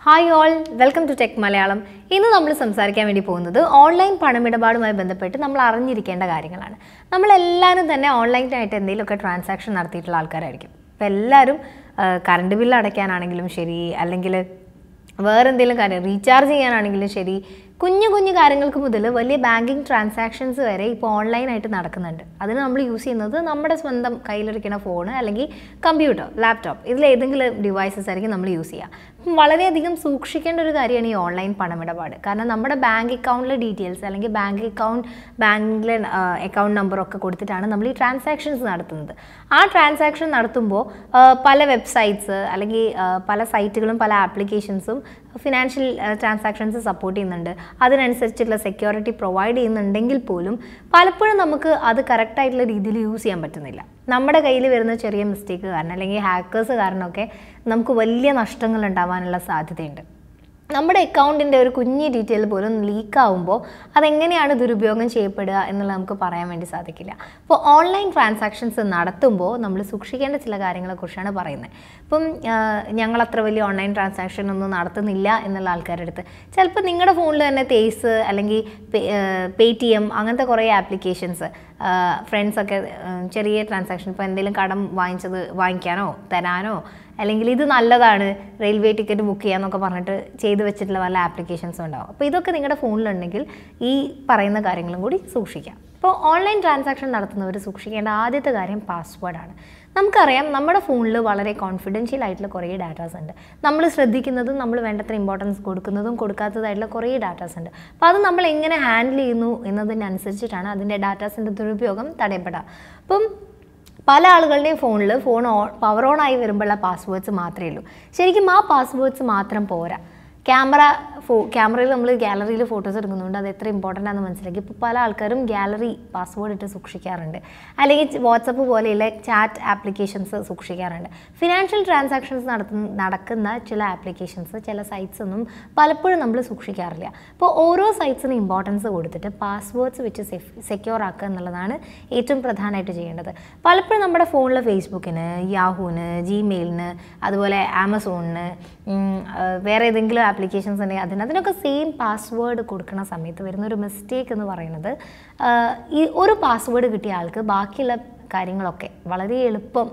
hi all welcome to tech Malayalam ഇന്ന് നമ്മൾ സംസാരിക്കാൻ വേണ്ടി പോകുന്നത് ഓൺലൈൻ പണമിടപാടുമായി ബന്ധപ്പെട്ട് നമ്മൾ അറിഞ്ഞിരിക്കേണ്ട കാര്യങ്ങളാണ് നമ്മളെല്ലാവരും തന്നെ ഓൺലൈനായിട്ട് എന്തെങ്കിലുമൊക്കെ ട്രാൻസാക്ഷൻ നടത്തിയിട്ടുള്ള ആൾക്കാരായിരിക്കും അപ്പോൾ എല്ലാവരും കറണ്ട് ബില്ല് അടയ്ക്കാനാണെങ്കിലും ശരി അല്ലെങ്കിൽ വേറെ എന്തെങ്കിലും കാര്യം റീചാർജ് ചെയ്യാനാണെങ്കിലും ശരി കുഞ്ഞു കുഞ്ഞു കാര്യങ്ങൾക്ക് മുതൽ വലിയ ബാങ്കിങ് ട്രാൻസാക്ഷൻസ് വരെ ഇപ്പോൾ ഓൺലൈനായിട്ട് നടക്കുന്നുണ്ട് അതിന് നമ്മൾ യൂസ് ചെയ്യുന്നത് നമ്മുടെ സ്വന്തം കയ്യിലിരിക്കുന്ന ഫോൺ അല്ലെങ്കിൽ കമ്പ്യൂട്ടർ ലാപ്ടോപ്പ് ഇതിൽ ഏതെങ്കിലും ഡിവൈസസ് ആയിരിക്കും നമ്മൾ യൂസ് ചെയ്യുക അപ്പം വളരെയധികം സൂക്ഷിക്കേണ്ട ഒരു കാര്യമാണ് ഈ ഓൺലൈൻ പണമിടപാട് കാരണം നമ്മുടെ ബാങ്ക് അക്കൗണ്ടിലെ ഡീറ്റെയിൽസ് അല്ലെങ്കിൽ ബാങ്ക് അക്കൗണ്ട് ബാങ്കിലെ അക്കൗണ്ട് നമ്പറൊക്കെ കൊടുത്തിട്ടാണ് നമ്മൾ ഈ ട്രാൻസാക്ഷൻസ് നടത്തുന്നത് ആ ട്രാൻസാക്ഷൻ നടത്തുമ്പോൾ പല വെബ്സൈറ്റ്സ് അല്ലെങ്കിൽ ആ, പല സൈറ്റുകളും പല ആപ്ലിക്കേഷൻസും ഫിനാൻഷ്യൽ ട്രാൻസാക്ഷൻസ് സപ്പോർട്ട് ചെയ്യുന്നുണ്ട് അതിനനുസരിച്ചുള്ള സെക്യൂരിറ്റി പ്രൊവൈഡ് ചെയ്യുന്നുണ്ടെങ്കിൽ പോലും പലപ്പോഴും നമുക്ക് അത് കറക്റ്റായിട്ടുള്ള രീതിയിൽ യൂസ് ചെയ്യാൻ പറ്റുന്നില്ല നമ്മുടെ കയ്യിൽ വരുന്ന ചെറിയ മിസ്റ്റേക്ക് കാരണം അല്ലെങ്കിൽ ഹാക്കേഴ്സ് കാരണമൊക്കെ നമുക്ക് വലിയ നഷ്ടങ്ങൾ ഉണ്ടാവാനുള്ള സാധ്യതയുണ്ട് നമ്മുടെ അക്കൗണ്ടിൻ്റെ ഒരു കുഞ്ഞു ഡീറ്റെയിൽ പോലും ലീക്ക് ആവുമ്പോൾ അതെങ്ങനെയാണ് ദുരുപയോഗം ചെയ്യപ്പെടുക എന്നുള്ളത് നമുക്ക് പറയാൻ വേണ്ടി സാധിക്കില്ല അപ്പോൾ ഓൺലൈൻ ട്രാൻസാക്ഷൻസ് നടത്തുമ്പോൾ നമ്മൾ സൂക്ഷിക്കേണ്ട ചില കാര്യങ്ങളെക്കുറിച്ചാണ് പറയുന്നത് ഇപ്പം ആ, ഞങ്ങൾ അത്ര വലിയ ഓൺലൈൻ ട്രാൻസാക്ഷൻ ഒന്നും നടത്തുന്നില്ല എന്നുള്ള ആൾക്കാരുടെ അടുത്ത് ചിലപ്പോൾ നിങ്ങളുടെ ഫോണിൽ തന്നെ തേസ് അല്ലെങ്കിൽ പേ ടി എം അങ്ങനത്തെ കുറേ ആപ്ലിക്കേഷൻസ് ഫ്രണ്ട്സൊക്കെ ചെറിയ ട്രാൻസാക്ഷൻ ഇപ്പോൾ എന്തെങ്കിലും കടം വാങ്ങിച്ചത് വാങ്ങിക്കാനോ തരാനോ അല്ലെങ്കിൽ ഇത് നല്ലതാണ് റെയിൽവേ ടിക്കറ്റ് ബുക്ക് ചെയ്യാന്നൊക്കെ പറഞ്ഞിട്ട് ചെയ്ത് വെച്ചിട്ടുള്ള വല്ല ആപ്ലിക്കേഷൻസും ഉണ്ടാവും അപ്പോൾ ഇതൊക്കെ നിങ്ങളുടെ ഫോണിലുണ്ടെങ്കിൽ ഈ പറയുന്ന കാര്യങ്ങളും കൂടി സൂക്ഷിക്കാം ഇപ്പോൾ ഓൺലൈൻ ട്രാൻസാക്ഷൻ നടത്തുന്നവർ സൂക്ഷിക്കേണ്ട ആദ്യത്തെ കാര്യം പാസ്വേഡാണ് നമുക്കറിയാം നമ്മുടെ ഫോണിൽ വളരെ കോൺഫിഡൻഷ്യൽ ആയിട്ടുള്ള കുറേ ഡാറ്റാസ് ഉണ്ട് നമ്മൾ ശ്രദ്ധിക്കുന്നതും നമ്മൾ വേണ്ടത്ര ഇമ്പോർട്ടൻസ് കൊടുക്കുന്നതും കൊടുക്കാത്തതായിട്ടുള്ള കുറേ ഡാറ്റാസ് ഉണ്ട് അപ്പോൾ അത് നമ്മൾ എങ്ങനെ ഹാൻഡിൽ ചെയ്യുന്നു എന്നതിനനുസരിച്ചിട്ടാണ് അതിൻ്റെ ഡാറ്റാസിൻ്റെ ദുരുപയോഗം തടയപ്പെടുക അപ്പം പല ആളുകളുടെയും ഫോണിൽ ഫോൺ ഓൺ പവർ ഓൺ ആയി വരുമ്പോഴുള്ള പാസ്വേഡ്സ് മാത്രമേ ഉള്ളൂ ശരിക്കും ആ പാസ്വേഡ്സ് മാത്രം പോരാ ക്യാമറ ഫോ ക്യാമറയിൽ നമ്മൾ ഗാലറിയിൽ ഫോട്ടോസ് എടുക്കുന്നുണ്ട് അത് എത്ര ഇമ്പോർട്ടൻ്റ് ആണെന്ന് മനസ്സിലാക്കി ഇപ്പോൾ പല ആൾക്കാരും ഗാലറി പാസ്വേഡ് ഇട്ട് സൂക്ഷിക്കാറുണ്ട് അല്ലെങ്കിൽ വാട്സപ്പ് പോലെയുള്ള ചാറ്റ് ആപ്ലിക്കേഷൻസ് സൂക്ഷിക്കാറുണ്ട് ഫിനാൻഷ്യൽ ട്രാൻസാക്ഷൻസ് നടത്തുന്ന നടക്കുന്ന ചില ആപ്ലിക്കേഷൻസ് ചില സൈറ്റ്സ് ഒന്നും പലപ്പോഴും നമ്മൾ സൂക്ഷിക്കാറില്ല അപ്പോൾ ഓരോ സൈറ്റ്സിനും ഇമ്പോർട്ടൻസ് കൊടുത്തിട്ട് പാസ്വേഡ്സ് വെച്ച് സെക്യൂർ ആക്കുക എന്നുള്ളതാണ് ഏറ്റവും പ്രധാനമായിട്ട് ചെയ്യേണ്ടത് പലപ്പോഴും നമ്മുടെ ഫോണിൽ ഫേസ്ബുക്കിന് യാഹൂന് ജിമെയിലിന് അതുപോലെ ആമസോണിന് ഉം, ആ, വേറെ ഏതെങ്കിലും ആപ്ലിക്കേഷൻസ് ഉണ്ടെങ്കിൽ അതിന് അതിനൊക്കെ സെയിം പാസ്വേഡ് കൊടുക്കുന്ന സമയത്ത് വരുന്ന ഒരു മിസ്റ്റേക്ക് എന്ന് പറയുന്നത് ആ, ഈ ഒരു പാസ്വേഡ് കിട്ടിയ ആൾക്ക് ബാക്കിയുള്ള കാര്യങ്ങളൊക്കെ വളരെ എളുപ്പം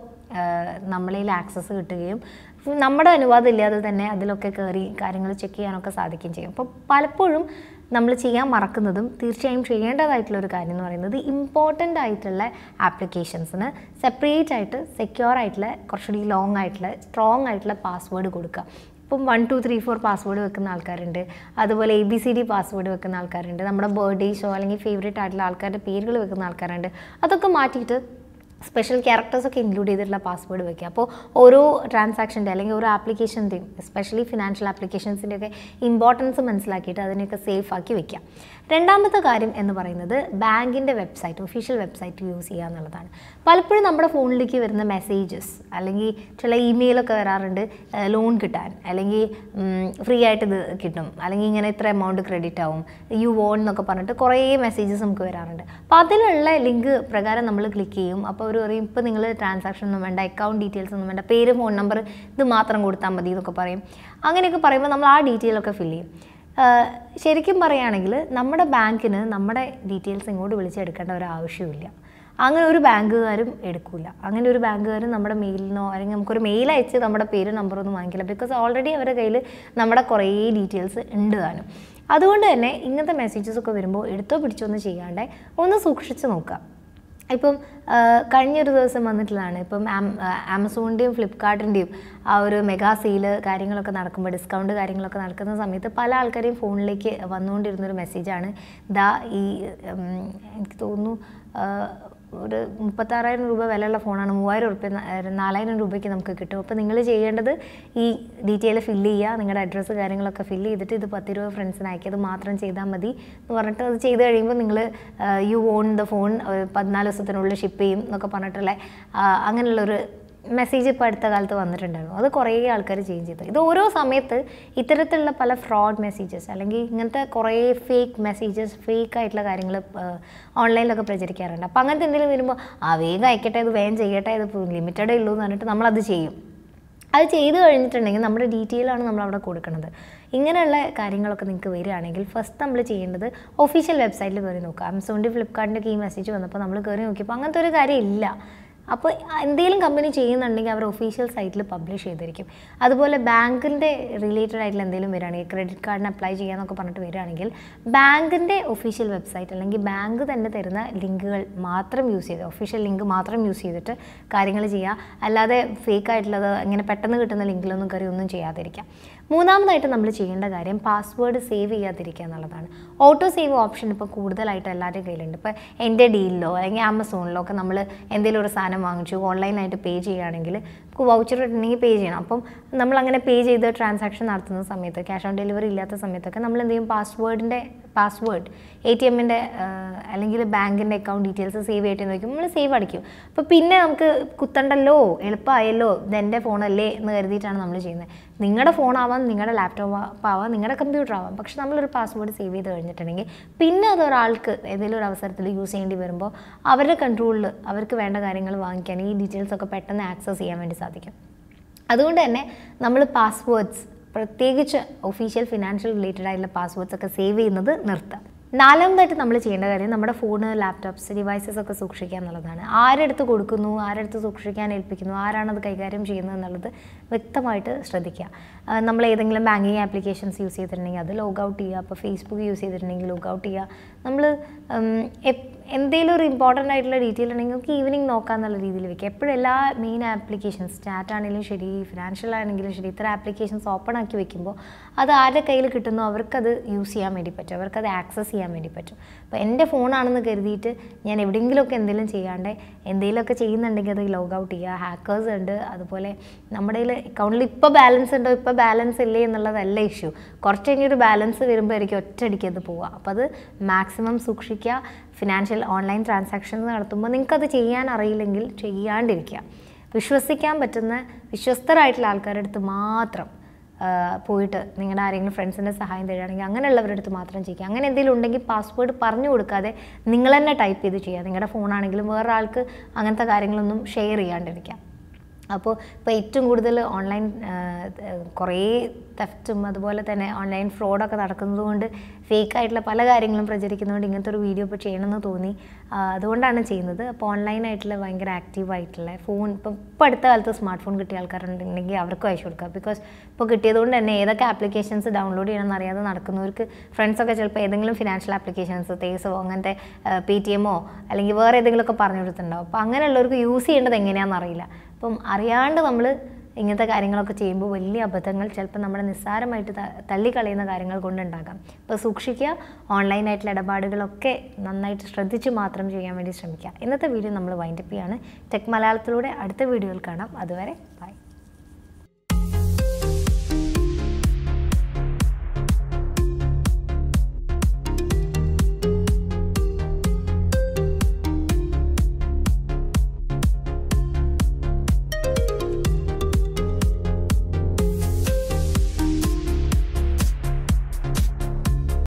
നമ്മളിൽ ആക്സസ് കിട്ടുകയും നമ്മുടെ അനുവാദം ഇല്ലാതെ തന്നെ അതിലൊക്കെ കയറി കാര്യങ്ങൾ ചെക്ക് ചെയ്യാനൊക്കെ സാധിക്കുകയും ചെയ്യും അപ്പോൾ പലപ്പോഴും നമ്മൾ ചെയ്യാൻ മറക്കുന്നതും തീർച്ചയായും ചെയ്യേണ്ടതായിട്ടുള്ള ഒരു കാര്യം എന്ന് പറയുന്നത് ഇമ്പോർട്ടൻ്റ് ആയിട്ടുള്ള ആപ്ലിക്കേഷൻസിന് സെപ്പറേറ്റ് ആയിട്ട് സെക്യൂർ ആയിട്ടുള്ള കുറച്ചുകൂടി ലോങ് ആയിട്ടുള്ള സ്ട്രോങ് ആയിട്ടുള്ള പാസ്വേഡ് കൊടുക്കുക ഇപ്പം one two three four password വെക്കുന്ന ആൾക്കാരുണ്ട് അതുപോലെ A B C D password വെക്കുന്ന ആൾക്കാരുണ്ട് നമ്മുടെ ബർത്ത്ഡേസോ അല്ലെങ്കിൽ ഫേവറേറ്റ് ആയിട്ടുള്ള ആൾക്കാരുടെ പേരുകൾ വെക്കുന്ന ആൾക്കാരുണ്ട് അതൊക്കെ മാറ്റിയിട്ട് സ്പെഷ്യൽ ക്യാരക്ടേഴ്സ് ഒക്കെ ഇൻക്ലൂഡ് ചെയ്തിട്ടുള്ള പാസ്വേഡ് വെക്കുക അപ്പോൾ ഓരോ ട്രാൻസാക്ഷൻ്റെ അല്ലെങ്കിൽ ഓരോ ആപ്ലിക്കേഷൻ്റെയും എസ്പെഷ്യലി ഫിനാൻഷ്യൽ ആപ്ലിക്കേഷൻസിൻ്റെ ഒക്കെ ഇമ്പോർട്ടൻസ് മനസ്സിലാക്കിയിട്ട് അതിനെയൊക്കെ സേഫ് ആക്കി വെക്കുക രണ്ടാമത്തെ കാര്യം എന്ന് പറയുന്നത് ബാങ്കിൻ്റെ വെബ്സൈറ്റ് ഒഫീഷ്യൽ വെബ്സൈറ്റ് യൂസ് ചെയ്യുക എന്നുള്ളതാണ് പലപ്പോഴും നമ്മുടെ ഫോണിലേക്ക് വരുന്ന മെസ്സേജസ് അല്ലെങ്കിൽ ചില ഇമെയിലൊക്കെ വരാറുണ്ട് ലോൺ കിട്ടാൻ അല്ലെങ്കിൽ ഫ്രീ ആയിട്ട് ഇത് കിട്ടും അല്ലെങ്കിൽ ഇങ്ങനെ ഇത്ര എമൗണ്ട് ക്രെഡിറ്റ് ആവും യു വോൺ എന്നൊക്കെ പറഞ്ഞിട്ട് കുറേ മെസ്സേജസ് നമുക്ക് വരാറുണ്ട് അപ്പോൾ അതിലുള്ള ലിങ്ക് പ്രകാരം നമ്മൾ ക്ലിക്ക് ചെയ്യും അപ്പോൾ അവർ പറയും ഇപ്പോൾ നിങ്ങൾ ട്രാൻസാക്ഷൻ ഒന്നും വേണ്ട അക്കൗണ്ട് ഡീറ്റെയിൽസ് ഒന്നും വേണ്ട പേര് ഫോൺ നമ്പർ ഇത് മാത്രം കൊടുത്താൽ മതി എന്നൊക്കെ പറയും അങ്ങനെയൊക്കെ പറയുമ്പോൾ നമ്മൾ ആ ഡീറ്റെയിൽ ഒക്കെ ഫില്ല് ചെയ്യും ആഹ് ശരിക്കും പറയുകയാണെങ്കിൽ നമ്മുടെ ബാങ്കിന് നമ്മുടെ ഡീറ്റെയിൽസ് ഇങ്ങോട്ട് വിളിച്ചെടുക്കേണ്ട ഒരു ആവശ്യമില്ല അങ്ങനെ ഒരു ബാങ്കുകാരും എടുക്കില്ല അങ്ങനെ ഒരു ബാങ്കുകാരും നമ്മുടെ മെയിലിനോ അല്ലെങ്കിൽ നമുക്കൊരു മെയിൽ അയച്ച് നമ്മുടെ പേരും നമ്പറൊന്നും വാങ്ങിക്കില്ല ബിക്കോസ് ഓൾറെഡി അവരുടെ കയ്യിൽ നമ്മുടെ കുറേ ഡീറ്റെയിൽസ് ഉണ്ട് താനും അതുകൊണ്ട് തന്നെ ഇങ്ങനത്തെ മെസ്സേജസ് ഒക്കെ വരുമ്പോൾ എടുത്തോ പിടിച്ചോ ഒന്നും ചെയ്യാണ്ട് ഒന്ന് സൂക്ഷിച്ച് നോക്കുക ഇപ്പം ആ, കഴിഞ്ഞൊരു ദിവസം വന്നിട്ടുള്ളതാണ് ഇപ്പം ആം- ആ, ആമസോണിൻ്റെയും ഫ്ലിപ്കാർട്ടിൻ്റെയും ആ ഒരു മെഗാ സെയില് കാര്യങ്ങളൊക്കെ നടക്കുമ്പോൾ ഡിസ്കൗണ്ട് കാര്യങ്ങളൊക്കെ നടക്കുന്ന സമയത്ത് പല ആൾക്കാരെയും ഫോണിലേക്ക് വന്നുകൊണ്ടിരുന്നൊരു മെസ്സേജാണ് ദാ ഈ ഉം, എനിക്ക് തോന്നുന്നു ആ, ഒരു മുപ്പത്താറായിരം രൂപ വിലയുള്ള ഫോണാണ് മൂവായിരം റുപ്യ നാലായിരം രൂപയ്ക്ക് നമുക്ക് കിട്ടും അപ്പോൾ നിങ്ങൾ ചെയ്യേണ്ടത് ഈ ഡീറ്റെയിൽ ഫില്ല് ചെയ്യുക നിങ്ങളുടെ അഡ്രസ്സ് കാര്യങ്ങളൊക്കെ ഫില്ല് ചെയ്തിട്ട് ഇത് പത്ത് രൂപ ഫ്രണ്ട്സിന് അയക്കിയത് മാത്രം ചെയ്താൽ മതി എന്ന് പറഞ്ഞിട്ട് അത് ചെയ്ത് കഴിയുമ്പോൾ നിങ്ങൾ യു ഓൺ ദ ഫോൺ പതിനാല് ദിവസത്തിനുള്ളിൽ ഷിപ്പ് ചെയ്യും എന്നൊക്കെ പറഞ്ഞിട്ടുള്ള ആ, അങ്ങനെയുള്ളൊരു മെസ്സേജ് ഇപ്പോൾ അടുത്ത കാലത്ത് വന്നിട്ടുണ്ടായിരുന്നു അത് കുറേ ആൾക്കാർ ചേഞ്ച് ചെയ്തു ഇത് ഓരോ സമയത്ത് ഇത്തരത്തിലുള്ള പല ഫ്രോഡ് മെസ്സേജസ് അല്ലെങ്കിൽ ഇങ്ങനത്തെ കുറേ ഫേക്ക് മെസ്സേജസ് ഫേക്ക് ആയിട്ടുള്ള കാര്യങ്ങൾ ഓൺലൈനിലൊക്കെ പ്രചരിക്കാറുണ്ട് അപ്പോൾ അങ്ങനത്തെ എന്തെങ്കിലും വരുമ്പോൾ ആ വേഗം അയക്കട്ടെ ഇത് വേഗം ചെയ്യട്ടെ ഇത് ലിമിറ്റഡേ ഉള്ളൂ എന്ന് പറഞ്ഞിട്ട് നമ്മളത് ചെയ്യും അത് ചെയ്ത് കഴിഞ്ഞിട്ടുണ്ടെങ്കിൽ നമ്മുടെ ഡീറ്റെയിൽ ആണ് നമ്മൾ അവിടെ കൊടുക്കുന്നത് ഇങ്ങനെയുള്ള കാര്യങ്ങളൊക്കെ നിങ്ങൾക്ക് വരികയാണെങ്കിൽ ഫസ്റ്റ് നമ്മൾ ചെയ്യേണ്ടത് ഒഫീഷ്യൽ വെബ്സൈറ്റിൽ കയറി നോക്കുക ആമസോണിൻ്റെ ഫ്ലിപ്കാർട്ടിൻ്റെ ഒക്കെ ഈ മെസ്സേജ് വന്നപ്പോൾ നമ്മൾ കയറി നോക്കിയപ്പോൾ അങ്ങനത്തെ ഒരു കാര്യം ഇല്ല അപ്പോൾ എന്തെങ്കിലും കമ്പനി ചെയ്യുന്നുണ്ടെങ്കിൽ അവർ ഒഫീഷ്യൽ സൈറ്റിൽ പബ്ലിഷ് ചെയ്തിരിക്കും അതുപോലെ ബാങ്കിൻ്റെ റിലേറ്റഡ് ആയിട്ടുള്ള എന്തെങ്കിലും വരികയാണെങ്കിൽ ക്രെഡിറ്റ് കാർഡിന് അപ്ലൈ ചെയ്യാന്നൊക്കെ പറഞ്ഞിട്ട് വരികയാണെങ്കിൽ ബാങ്കിൻ്റെ ഒഫീഷ്യൽ വെബ്സൈറ്റ് അല്ലെങ്കിൽ ബാങ്ക് തന്നെ തരുന്ന ലിങ്കുകൾ മാത്രം യൂസ് ചെയ്ത് ഒഫീഷ്യൽ ലിങ്ക് മാത്രം യൂസ് ചെയ്തിട്ട് കാര്യങ്ങൾ ചെയ്യുക അല്ലാതെ ഫേക്ക് ആയിട്ടുള്ളത് ഇങ്ങനെ പെട്ടെന്ന് കിട്ടുന്ന ലിങ്കിലൊന്നും കയറി ഒന്നും ചെയ്യാതിരിക്കുക മൂന്നാമതായിട്ട് നമ്മൾ ചെയ്യേണ്ട കാര്യം പാസ്വേഡ് സേവ് ചെയ്യാതിരിക്കുക എന്നുള്ളതാണ് ഓട്ടോ സേവ് ഓപ്ഷൻ ഇപ്പോൾ കൂടുതലായിട്ട് എല്ലാവരുടെയും കയ്യിലുണ്ട് ഇപ്പോൾ എൻ്റെ ഡീലിലോ അല്ലെങ്കിൽ ആമസോണിലോ ഒക്കെ നമ്മൾ എന്തെങ്കിലും ഒരു സാധനം വാങ്ങിച്ചു ഓൺലൈനായിട്ട് പേ ചെയ്യുകയാണെങ്കിൽ നമുക്ക് വൗച്ചർ കിട്ടണമെങ്കിൽ പേ ചെയ്യണം അപ്പം നമ്മൾ അങ്ങനെ പേ ചെയ്ത് ട്രാൻസാക്ഷൻ നടത്തുന്ന സമയത്ത് ക്യാഷ് ഓൺ ഡെലിവറി ഇല്ലാത്ത സമയത്തൊക്കെ നമ്മൾ എന്ത് ചെയ്യും പാസ്വേഡിൻ്റെ പാസ്വേഡ് എ ടി എമ്മിൻ്റെ അല്ലെങ്കിൽ ബാങ്കിൻ്റെ അക്കൗണ്ട് ഡീറ്റെയിൽസ് സേവ് ചെയ്തിട്ട് നോക്കും നമ്മൾ സേവ് അടിക്കും അപ്പോൾ പിന്നെ നമുക്ക് കുത്തണ്ടല്ലോ എളുപ്പമായല്ലോ ഇതെൻ്റെ ഫോണല്ലേ എന്ന് കരുതിയിട്ടാണ് നമ്മൾ ചെയ്യുന്നത് നിങ്ങളുടെ ഫോണാവാം നിങ്ങളുടെ ലാപ്ടോപ്പ് ആവാം നിങ്ങളുടെ കമ്പ്യൂട്ടർ ആവാം പക്ഷെ നമ്മളൊരു പാസ്വേഡ് സേവ് ചെയ്ത് കഴിഞ്ഞിട്ടുണ്ടെങ്കിൽ പിന്നെ അത് ഒരാൾക്ക് ഏതെങ്കിലും ഒരു അവസരത്തിൽ യൂസ് ചെയ്യേണ്ടി വരുമ്പോൾ അവരുടെ കൺട്രോളിൽ അവർക്ക് വേണ്ട കാര്യങ്ങൾ വാങ്ങിക്കാൻ ഈ ഡീറ്റെയിൽസ് ഒക്കെ പെട്ടെന്ന് ആക്സസ് ചെയ്യാൻ വേണ്ടി സാധിക്കും അതുകൊണ്ട് തന്നെ നമ്മൾ പാസ്വേഡ്സ് പ്രത്യേകിച്ച് ഒഫീഷ്യൽ ഫിനാൻഷ്യൽ റിലേറ്റഡ് ആയിട്ടുള്ള പാസ്വേഡ്സ് ഒക്കെ സേവ് ചെയ്യുന്നത് നിർത്താം നാലാമതായിട്ട് നമ്മൾ ചെയ്യേണ്ട കാര്യം നമ്മുടെ ഫോണ് ലാപ്ടോപ്സ് ഡിവൈസസ് ഒക്കെ സൂക്ഷിക്കുക എന്നുള്ളതാണ് ആരെടുത്ത് കൊടുക്കുന്നു ആരെടുത്ത് സൂക്ഷിക്കാൻ ഏൽപ്പിക്കുന്നു ആരാണത് കൈകാര്യം ചെയ്യുന്നത് എന്നുള്ളത് വ്യക്തമായിട്ട് ശ്രദ്ധിക്കുക ആ, നമ്മൾ ഏതെങ്കിലും ബാങ്കിങ് ആപ്ലിക്കേഷൻസ് യൂസ് ചെയ്തിട്ടുണ്ടെങ്കിൽ അത് ലോഗ് ഔട്ട് ചെയ്യുക അപ്പോൾ ഫേസ്ബുക്ക് യൂസ് ചെയ്തിട്ടുണ്ടെങ്കിൽ ലോഗ് ഔട്ട് ചെയ്യുക നമ്മൾ എന്തെങ്കിലും ഒരു ഇമ്പോർട്ടൻ്റ് ആയിട്ടുള്ള ഡീറ്റെയിൽ ഉണ്ടെങ്കിൽ നമുക്ക് ഈവനിങ് നോക്കാന്നുള്ള രീതിയിൽ വെക്കുക എപ്പോഴും എല്ലാ മെയിൻ ആപ്ലിക്കേഷൻസ് ചാറ്റ് ആണെങ്കിലും ശരി ഫിനാൻഷ്യൽ ആണെങ്കിലും ശരി ഇത്തരം ആപ്ലിക്കേഷൻസ് ഓപ്പൺ ആക്കി വെക്കുമ്പോൾ അത് ആരുടെ കയ്യിൽ കിട്ടുന്നോ അവർക്കത് യൂസ് ചെയ്യാൻ വേണ്ടി പറ്റും അവർക്കത് ആക്സസ് ചെയ്യാൻ വേണ്ടി പറ്റും അപ്പോൾ എൻ്റെ ഫോണാണെന്ന് കരുതിയിട്ട് ഞാൻ എവിടെയെങ്കിലുമൊക്കെ എന്തെങ്കിലും ചെയ്യാണ്ട് എന്തെങ്കിലുമൊക്കെ ചെയ്യുന്നുണ്ടെങ്കിൽ അത് ലോഗ് ഔട്ട് ചെയ്യുക ഹാക്കേഴ്സ് ഉണ്ട് അതുപോലെ നമ്മുടെ അക്കൗണ്ടിൽ ഇപ്പോൾ ബാലൻസ് ഉണ്ടോ ഇപ്പോൾ ബാലൻസ് ഇല്ലേ എന്നുള്ളതല്ല ഇഷ്യൂ കുറച്ച് കഴിഞ്ഞൊരു ബാലൻസ് വരുമ്പോൾ ആയിരിക്കും ഒറ്റയടിക്ക് അത് പോവുക അപ്പോൾ അത് മാക്സിമം സൂക്ഷിക്കുക ഫിനാൻഷ്യൽ ഓൺലൈൻ ട്രാൻസാക്ഷൻസ് നടത്തുമ്പോൾ നിങ്ങൾക്കത് ചെയ്യാൻ അറിയില്ലെങ്കിൽ ചെയ്യാണ്ടിരിക്കുക വിശ്വസിക്കാൻ പറ്റുന്ന വിശ്വസ്തരായിട്ടുള്ള ആൾക്കാരുടെ അടുത്ത് മാത്രം ആ, പോയിട്ട് നിങ്ങളുടെ ആരെങ്കിലും ഫ്രണ്ട്സിൻ്റെ സഹായം തരികയാണെങ്കിൽ അങ്ങനെയുള്ളവരുടെ അടുത്ത് മാത്രം ചെയ്യുക അങ്ങനെ എന്തെങ്കിലും ഉണ്ടെങ്കിൽ പാസ്വേഡ് പറഞ്ഞു കൊടുക്കാതെ നിങ്ങൾ തന്നെ ടൈപ്പ് ചെയ്ത് ചെയ്യുക നിങ്ങളുടെ ഫോണാണെങ്കിലും വേറെ ആൾക്ക് അങ്ങനത്തെ കാര്യങ്ങളൊന്നും ഷെയർ ചെയ്യാണ്ടിരിക്കുക അപ്പോൾ ഇപ്പോൾ ഏറ്റവും കൂടുതൽ ഓൺലൈൻ കുറേ തെഫ്റ്റും അതുപോലെ തന്നെ ഓൺലൈൻ ഫ്രോഡൊക്കെ നടക്കുന്നത് കൊണ്ട് ഫേക്ക് ആയിട്ടുള്ള പല കാര്യങ്ങളും പ്രചരിക്കുന്നതുകൊണ്ട് ഇങ്ങനത്തെ ഒരു വീഡിയോ ഇപ്പോൾ ചെയ്യണമെന്ന് തോന്നി ആ, അതുകൊണ്ടാണ് ചെയ്യുന്നത് അപ്പോൾ ഓൺലൈനായിട്ടുള്ള ഭയങ്കര ആക്റ്റീവ് ആയിട്ടുള്ള ഫോൺ ഇപ്പം ഇപ്പോൾ അടുത്ത കാലത്ത് സ്മാർട്ട് ഫോൺ കിട്ടിയ ആൾക്കാരുണ്ടെങ്കിൽ അവർക്കും അയച്ചു കൊടുക്കുക ബിക്കോസ് ഇപ്പോൾ കിട്ടിയതുകൊണ്ട് തന്നെ ഏതൊക്കെ ആപ്ലിക്കേഷൻസ് ഡൗൺലോഡ് ചെയ്യണമെന്ന് അറിയാതെ നടക്കുന്നവർക്ക് ഫ്രണ്ട്സൊക്കെ ചിലപ്പോൾ ഏതെങ്കിലും ഫിനാൻഷ്യൽ ആപ്ലിക്കേഷൻസ് തേസോ അങ്ങനത്തെ പേ ടി എമ്മോ അല്ലെങ്കിൽ വേറെ ഏതെങ്കിലുമൊക്കെ പറഞ്ഞു കൊടുത്തിട്ടുണ്ടാവും അപ്പോൾ അങ്ങനെയുള്ളവർക്ക് യൂസ് ചെയ്യേണ്ടത് എങ്ങനെയാണെന്ന് അറിയില്ല അപ്പം അറിയാണ്ട് നമ്മൾ ഇങ്ങനത്തെ കാര്യങ്ങളൊക്കെ ചെയ്യുമ്പോൾ വലിയ അബദ്ധങ്ങൾ ചിലപ്പോൾ നമ്മുടെ നിസ്സാരമായിട്ട് ത- തള്ളിക്കളയുന്ന കാര്യങ്ങൾ കൊണ്ടുണ്ടാകാം അപ്പോൾ സൂക്ഷിക്കുക ഓൺലൈനായിട്ടുള്ള ഇടപാടുകളൊക്കെ നന്നായിട്ട് ശ്രദ്ധിച്ച് മാത്രം ചെയ്യാൻ വേണ്ടി ശ്രമിക്കുക ഇന്നത്തെ വീഡിയോ നമ്മൾ വൈൻഡപ്പ് ചെയ്യാണ് ടെക് മലയാളത്തിലൂടെ അടുത്ത വീഡിയോയിൽ കാണാം അതുവരെ ബൈ